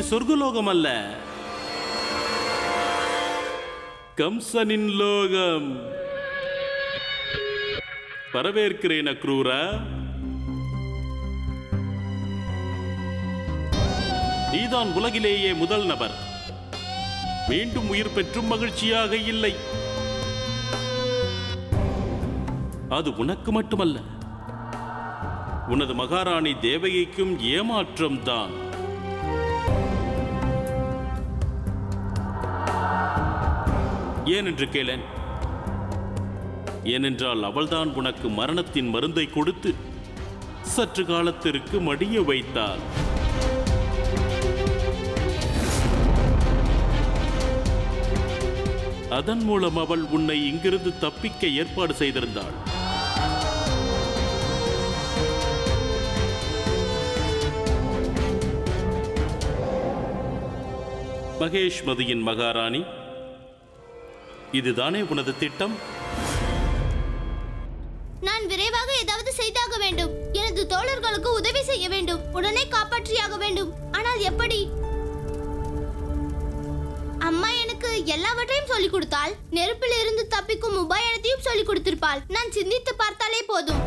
சொர்க்கலோகம் அல்ல கம்சனின் லோகம் வரவேற்கிறேன் அக்ரூரா நீதான் உலகிலேயே முதல் நபர் மீண்டும் உயிர் பெற்றும் மகிழ்ச்சியாக இல்லை அது உனக்கு மட்டுமல்ல உனது மகாராணி தேவகிக்கும் ஏமாற்றம் தான் ஏனென்று கேளேன் ஏனென்றால் அவள்தான் உனக்கு மரணத்தின் மருந்தை கொடுத்து சற்று காலத்திற்கு மடிய வைத்தாள் அதன் மூலம் அவள் உன்னை இங்கிருந்து தப்பிக்க ஏற்பாடு செய்திருந்தாள் மகேஷ்மதியின் மகாராணி இதுதானே உனது திட்டம் நான் விரைவாக ஏதாவது செய்தாக வேண்டும் எனது தோழர்களுக்கு உதவி செய்ய வேண்டும் உடனே காப்பாற்றியாக வேண்டும் ஆனால் எப்படி அம்மா எனக்கு எல்லாவற்றையும் சொல்லிக் கொடுத்தால் நெருப்பில் இருந்து தப்பிக்கும் உபாயத்தையும் சொல்லிக் கொடுத்திருப்பாள் நான் சிந்தித்து பார்த்தாலே போதும்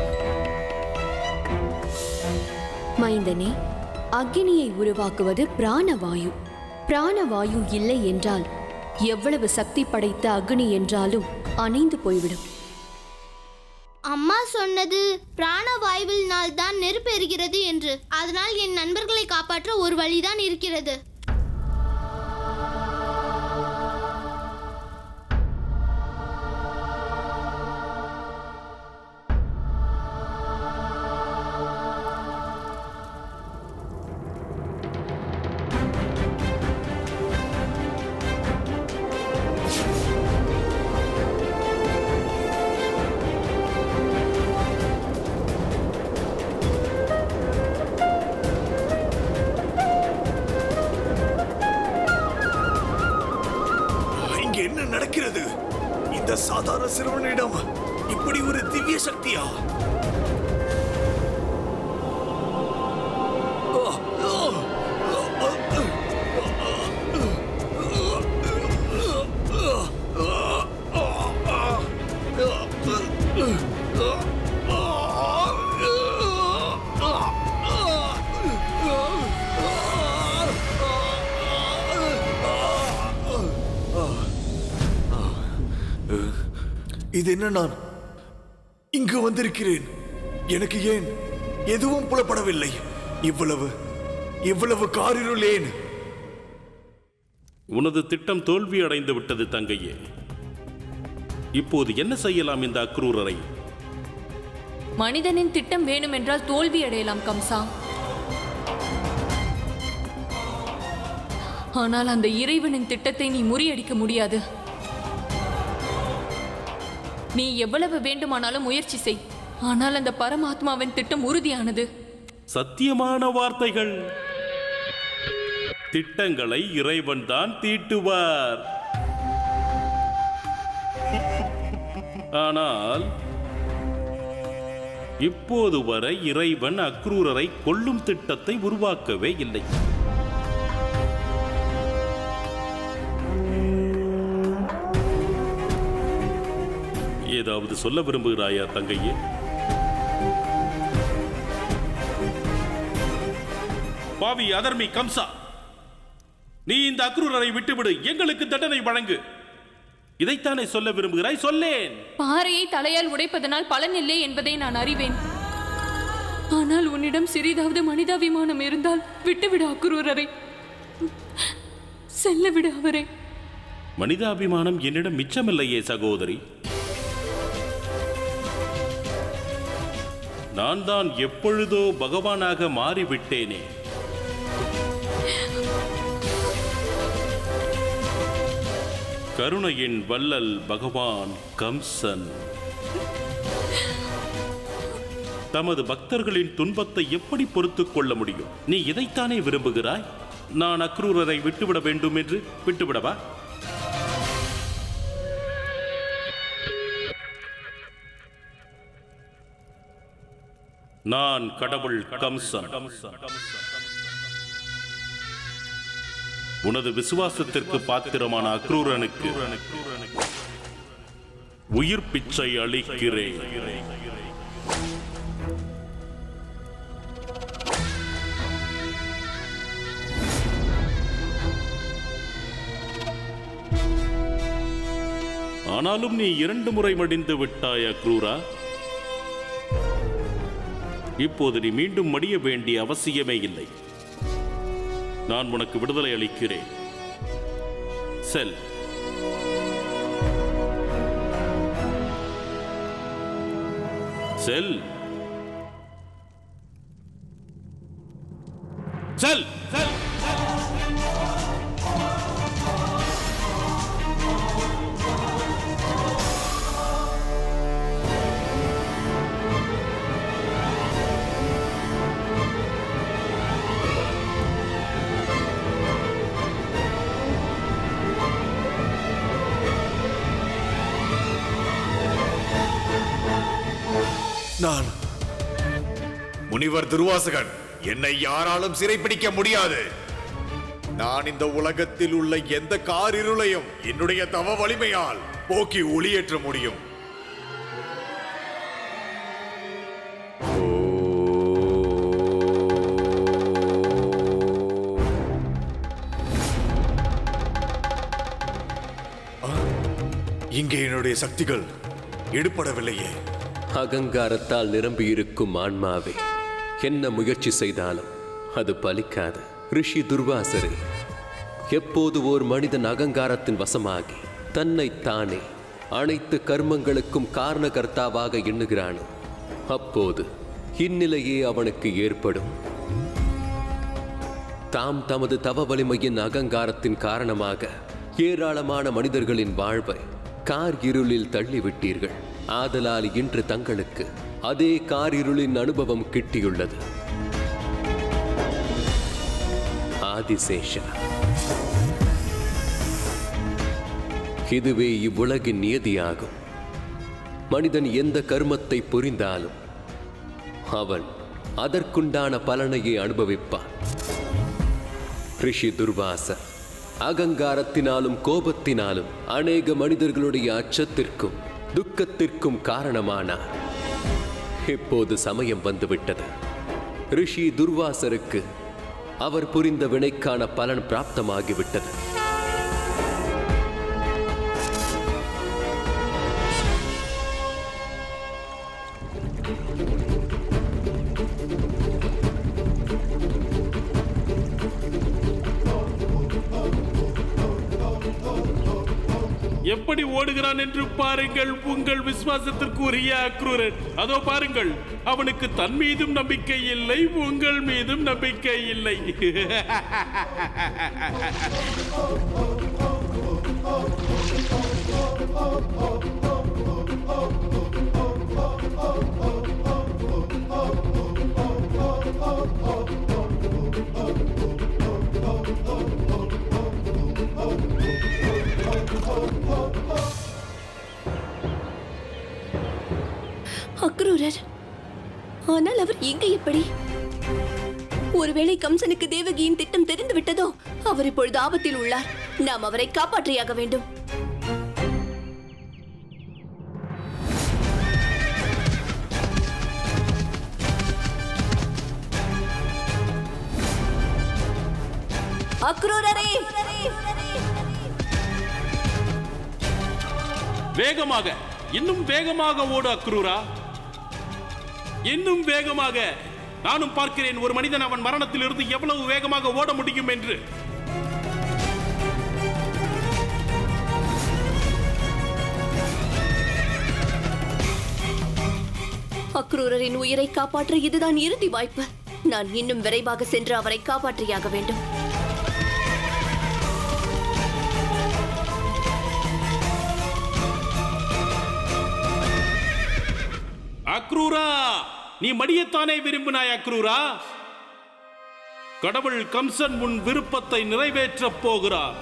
மைந்தனே அக்னியை உருவாக்குவது பிராணவாயு பிராணவாயு இல்லை என்றால் எவ்வளவு சக்தி படைத்த அக்னி என்றாலும் அணைந்து போய்விடும் அம்மா சொன்னது பிராணவாயுவினால் தான் நெருப்பு எரிகிறது என்று அதனால் என் நண்பர்களை காப்பாற்ற ஒரு வழிதான் இருக்கிறது இங்க என்ன நடக்கிறது இந்த சாதாரண சிறுவனிடம் இப்படி ஒரு திவ்ய சக்தியா இது என்ன நான் இங்கு வந்திருக்கிறேன் எனக்கு ஏன் எதுவும் புலப்படவில்லை இவ்வளவு இவ்வளவு காரிருள் ஏன் உனது திட்டம் தோல்வி அடைந்து விட்டது தங்கையே இப்போது என்ன செய்யலாம் இந்த அக்ரூரரை மனிதனின் திட்டம் வேணுமென்றால் தோல்வி அடையலாம் கம்சா ஆனால் அந்த இறைவனின் திட்டத்தை நீ முறியடிக்க முடியாது நீ எவ்வளவு வேண்டுமானாலும் முயற்சி செய் ஆனால் அந்த பரமாத்மாவின் திட்டம் உறுதியானது சத்தியமான வார்த்தைகள் திட்டங்களை இறைவன் தான் தீட்டுவார் ஆனால் இப்போது வரை இறைவன் அக்ரூரரை கொல்லும் திட்டத்தை உருவாக்கவே இல்லை ஏதாவது சொல்ல விரும்புகிறாயா தங்கையே பாவி அதர்மி கம்சா நீ இந்த அக்ரூரரை விட்டுவிடு எங்களுக்கு தண்டனை வழங்கு இதைத்தானே சொல்ல விரும்புகிறாய் சொல்லேன் பாறையை தலையால் உடைப்பதனால் பலன் இல்லை என்பதை நான் அறிவேன் ஆனால் உன்னிடம் சிறிதாவது மனிதாபிமானம் இருந்தால் விட்டுவிடு அக்ரூரரை செல்ல விடு அவரை மனிதாபிமானம் என்னிடம் மிச்சமில்லையே சகோதரி நான் தான் எப்பொழுதோ பகவானாக மாறிவிட்டேனே கருணையின் வள்ளல் பகவான் கம்சன் தமது பக்தர்களின் துன்பத்தை எப்படி பொறுத்துக் கொள்ள முடியும் நீ இதைத்தானே விரும்புகிறாய் நான் அக்ரூரரை விட்டுவிட வேண்டும் என்று விட்டுவிடவா நான் கடவுள் கம்சன் உனது விசுவாசத்திற்கு பாத்திரமான அக்ரூரனுக்கு உயிர் பிச்சை அளிக்கிறேன் ஆனாலும் நீ இரண்டு முறை மடிந்து விட்டாய் அக்ரூரா இப்போது நீ மீண்டும் மடிய வேண்டிய அவசியமே இல்லை நான் உனக்கு விடுதலை அளிக்கிறேன் செல் செல் செல் செல் நான் முனிவர் துர்வாசகன் என்னை யாராலும் சிறைப்பிடிக்க முடியாது நான் இந்த உலகத்தில் உள்ள எந்த காரிருளையும் என்னுடைய தவ வலிமையால் போக்கி ஒளியேற்ற முடியும் ஆ, இங்கே என்னுடைய சக்திகள் எடுபடவில்லையே அகங்காரத்தால் நிரம்பியிருக்கும் ஆன்மாவே என்ன முயற்சி செய்தாலும் அது பலிக்காது ரிஷி துர்வாசரே எப்போது ஓர் மனிதன் அகங்காரத்தின் வசமாகி தன்னை தானே அனைத்து கர்மங்களுக்கும் காரணகர்த்தாவாக எண்ணுகிறானோ அப்போது இந்நிலையே அவனுக்கு ஏற்படும் தாம் தமது தவ வலிமையின் அகங்காரத்தின் காரணமாக ஏராளமான மனிதர்களின் வாழ்வை கார் இருளில் தள்ளிவிட்டீர்கள் ஆதலால் இன்று தங்களுக்கு அதே கார் இருளின் அனுபவம் கிட்டியுள்ளது ஆதிசேஷா இதுவே இவ்வுலகின் நியதியாகும் மனிதன் எந்த கர்மத்தை புரிந்தாலும் அவன் அதற்குண்டான பலனையே அனுபவிப்பான் ரிஷி துர்வாசர் அகங்காரத்தினாலும் கோபத்தினாலும் அநேக மனிதர்களுடைய அச்சத்திற்கும் துக்கத்திற்கும் காரணமானார் இப்போது சமயம் வந்துவிட்டது ரிஷி துர்வாசருக்கு அவர் புரிந்த வினைக்கான பலன் பிராப்தமாகிவிட்டது எப்படி ஓடுகிறான் என்று பாருங்கள் உங்கள் விசுவாசத்திற்கு உரிய அக்ரூரன் அதோ பாருங்கள் அவனுக்கு தன் மீதும் நம்பிக்கை இல்லை உங்கள் மீதும் நம்பிக்கை இல்லை அக்ரூரர் ஆனால் அவர் இங்கு எப்படி ஒருவேளை கம்சனுக்கு தேவகியின் திட்டம் தெரிந்து விட்டதோ அவர் இப்பொழுது ஆபத்தில் உள்ளார் நாம் அவரை காப்பாற்றியாக வேண்டும் அக்ரூரரே வேகமாக இன்னும் வேகமாக ஓடு அக்ரூரா இன்னும் வேகமாக நானும் பார்க்கிறேன் ஒரு மனிதன் அவன் மரணத்திலிருந்து எவ்வளவு வேகமாக ஓட முடியும் என்று அக்ரூரரின் உயிரை காப்பாற்ற இதுதான் இறுதி வாய்ப்பு நான் இன்னும் விரைவாக சென்று அவரை காப்பாற்றியாக வேண்டும் அக்ரூரா நீ மடியத்தானே விரும்பினாய் அக்ரூரா கடவுள் கம்சன் உன் விருப்பத்தை நிறைவேற்றப் போகிறார்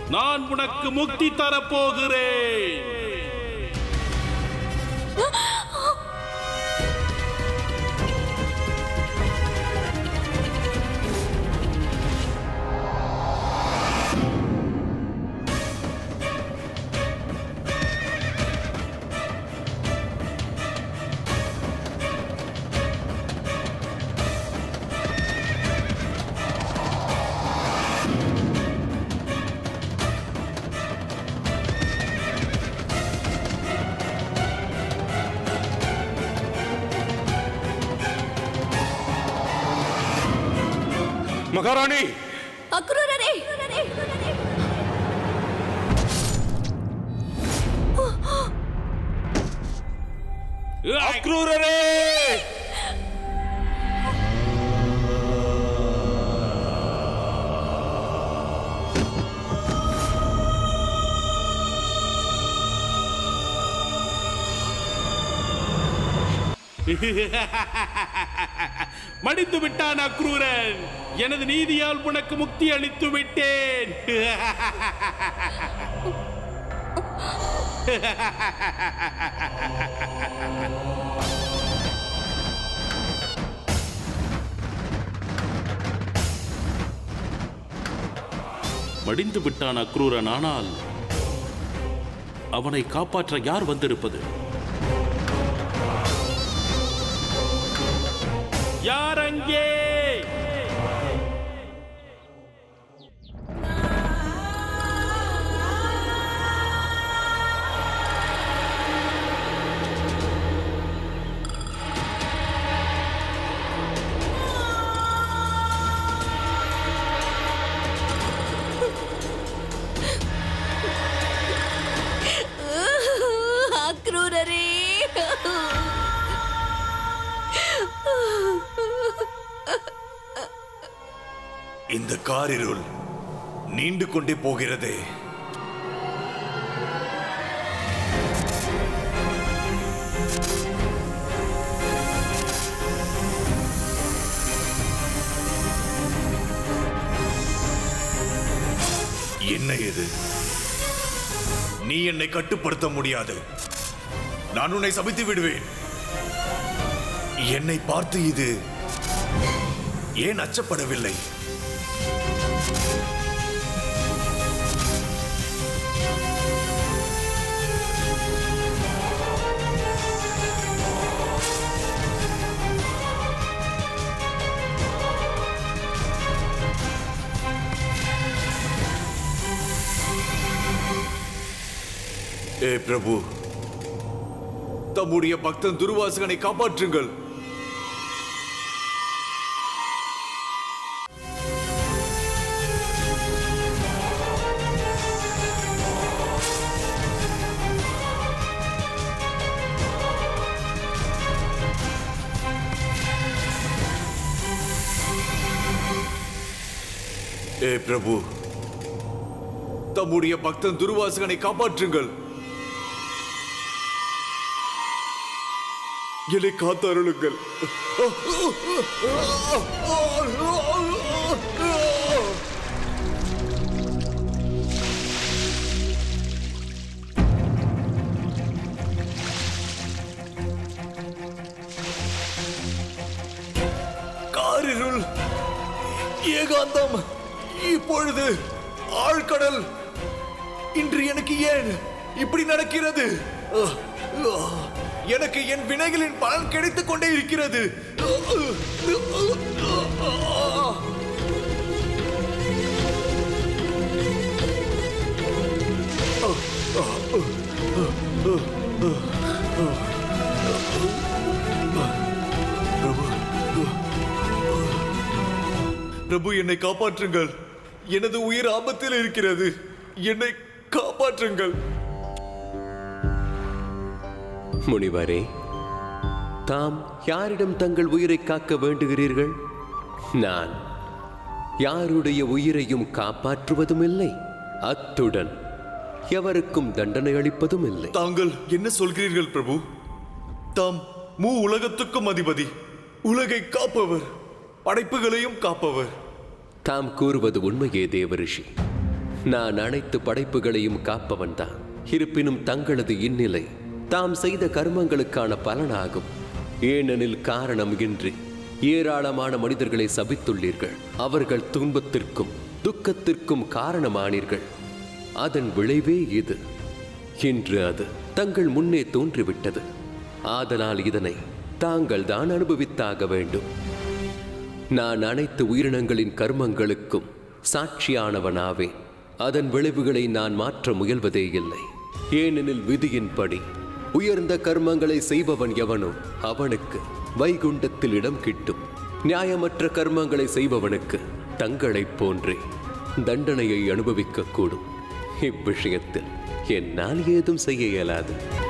நான் உனக்கு முக்தி தரப்போகிறேன் மகாராணி அக்ரூரரே அக்ரூரரே மடிந்து விட்டான் அக்ரூரன் எனது நீதியால் உனக்கு முக்தி அளித்து விட்டேன் மடிந்து விட்டான் அக்ரூரன் ஆனால் அவனை காப்பாற்ற யார் வந்திருப்பது யார் அங்கே அக்ரூரரே இந்த காரிருள் நீண்டு கொண்டே போகிறதே என்ன இது நீ என்னை கட்டுப்படுத்த முடியாது நான் உன்னை சபித்து விடுவேன் என்னை பார்த்து இது ஏன் அச்சப்படவில்லை ஏ பிரபு தம்முடைய பக்தன் துர்வாசகனை காப்பாற்றுங்கள் ஏ பிரபு தம்முடைய பக்தன் துர்வாசகனை காப்பாற்றுங்கள் என்னை காத்தருளுங்கள் காரிருள் ஏகாந்தம் இப்பொழுது ஆழ்கடல் இன்று எனக்கு ஏன் இப்படி நடக்கிறது அஹ், அஹ், எனக்கு என் வினைகளின் பலன் கிடைத்துக் கொண்டே இருக்கிறது பிரபு என்னை காப்பாற்றுங்கள் எனது உயிர் ஆபத்தில் இருக்கிறது என்னை காப்பாற்றுங்கள் முனிவரே தாம் யாரிடம் தங்கள் உயிரை காக்க வேண்டுகிறீர்கள் நான் யாருடைய உயிரையும் காப்பாற்றுவதும் இல்லை அத்துடன் எவருக்கும் தண்டனை அளிப்பதும் இல்லை தாங்கள் என்ன சொல்கிறீர்கள் பிரபு தாம் மூ உலகத்துக்கும் அதிபதி உலகை காப்பவர் படைப்புகளையும் காப்பவர் தாம் கூறுவது உண்மையே தேவரிஷி நான் அனைத்து படைப்புகளையும் காப்பவன்தான் இருப்பினும் தங்களது இந்நிலை தாம் செய்த கர்மங்களுக்கான பலனாகும் ஏனெனில் காரணம் இன்றி ஏராளமான மனிதர்களை சபித்துள்ளீர்கள் அவர்கள் துன்பத்திற்கும் துக்கத்திற்கும் காரணமானீர்கள் அதன் விளைவே இது இன்று அது தங்கள் முன்னே தோன்றிவிட்டது ஆதலால் இதனை தாங்கள் தான் அனுபவித்தாக வேண்டும் நான் அனைத்து உயிரினங்களின் கர்மங்களுக்கும் சாட்சியானவனாவேன் அதன் விளைவுகளை நான் மாற்ற முயல்வதே இல்லை ஏனெனில் விதியின்படி உயர்ந்த கர்மங்களை செய்பவன் எவனோ அவனுக்கு வைகுண்டத்தில் இடம் கிட்டும் நியாயமற்ற கர்மங்களை செய்பவனுக்கு தங்களைப் போன்றே தண்டனையை அனுபவிக்கக்கூடும் இவ்விஷயத்தில் என்னால் ஏதும் செய்ய இயலாது